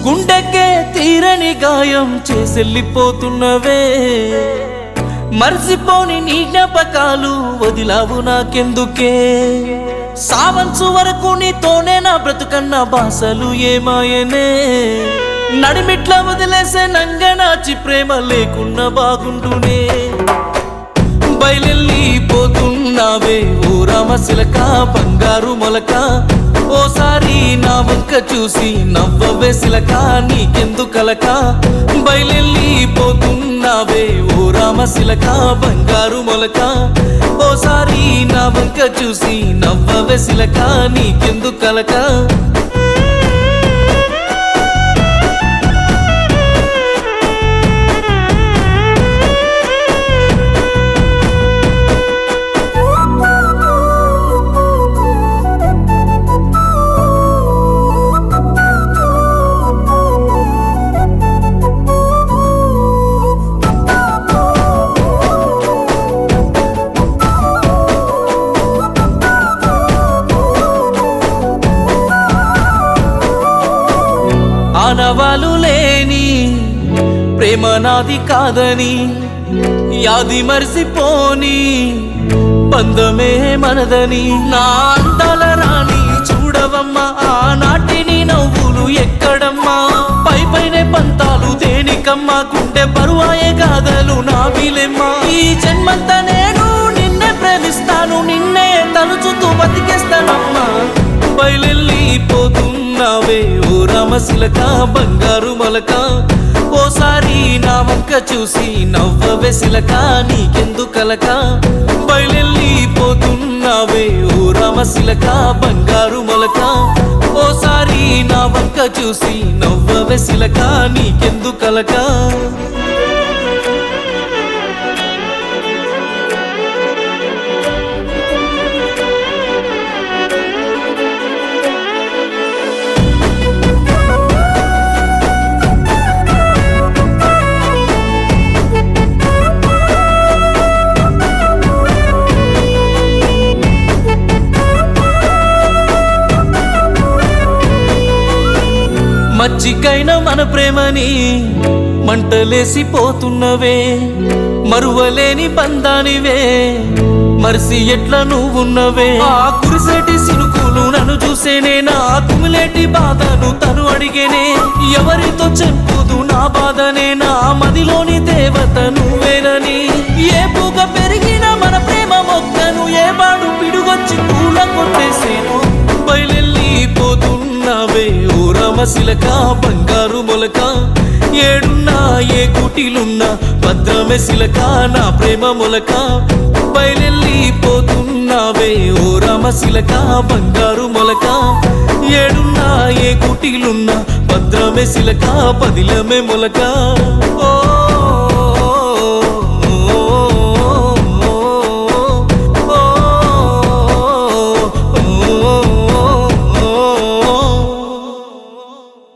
గుండెకే తీరని గాయం చేసెళ్ళిపోతున్నవే మర్చిపోని నీ జ్ఞాపకాలు వదిలావు నాకెందుకే సావంచు వరకు నీతోనే నా బ్రతుకన్న బాసలు ఏమాయనే నడిమిట్ల వదిలేసే నంగనాచి ప్రేమ లేకున్నా బాగుండునే బయలెళ్ళిపోతున్నావే ఓ రామశిలక బంగారు మొలక ఓసారి నా వంక చూసి నవ్వవే శిలక నీకెందుకలక బయలెళ్ళిపోతున్నావే ఓ రామశిలక బంగారు మొలక ఓసారి నా వంక చూసి నవ్వవే శిలక నీకెందుకలక ఆనవాలు లేని ప్రేమ నాది కాదని యాది మరిసిపోని బంధమే మనదని నా అందాల రాణి చూడవమ్మా ఆనాటిని నవ్వులు ఎక్కడమ్మా పై పైనే పంతాలు దేనికమ్మా గుండె బరువాయే గాథలు నా వీలెమ్మా ఈ జన్మంతా నేను నిన్నే ప్రేమిస్తాను నిన్నే తలుచుతూ బతికేస్తానమ్మా బయలెళ్ళిపోతున్నావే ఓ రామశిలక బంగారు మొలక ఓసారి నా వంక చూసి నవ్వవే శిలక నీకెందుకలక బయలెళ్ళిపోతున్నావే ఓ రామశిలక బంగారు మొలక ఓసారి నా వంక చూసి నవ్వవే శిలక నీకెందుకలక మజ్జిగైన మన ప్రేమని మంటలేసిపోతున్నవే మరువలేని బంధానివే మరిసి ఎట్లా నువ్వున్నవే ఆ కురిసేటి సినుకులు నన్ను చూసేనే నా కుమిలేటి బాధను తను అడిగేనే ఎవరితో చెప్పుదు నా బాధనే నా మదిలోని దేవత నువ్వేనని ఏ పూగ పెరిగిన మన ప్రేమ మొక్కను ఏ బాడు పిడుగొచ్చి పూల కొట్టేసేను బయలెళ్ళిపోతున్నావే ఓ రామశిలక బంగారు మొలక ఏడున్నా ఏ కుటిలున్నా భద్రమే శిలక నా ప్రేమ మొలక బయలెళ్ళిపోతున్నావే ఓ రామశిలక బంగారు మొలక ఏడున్నా ఏ కుటిలున్నా భద్రమే శిలక పదిలమే మొలక ఓ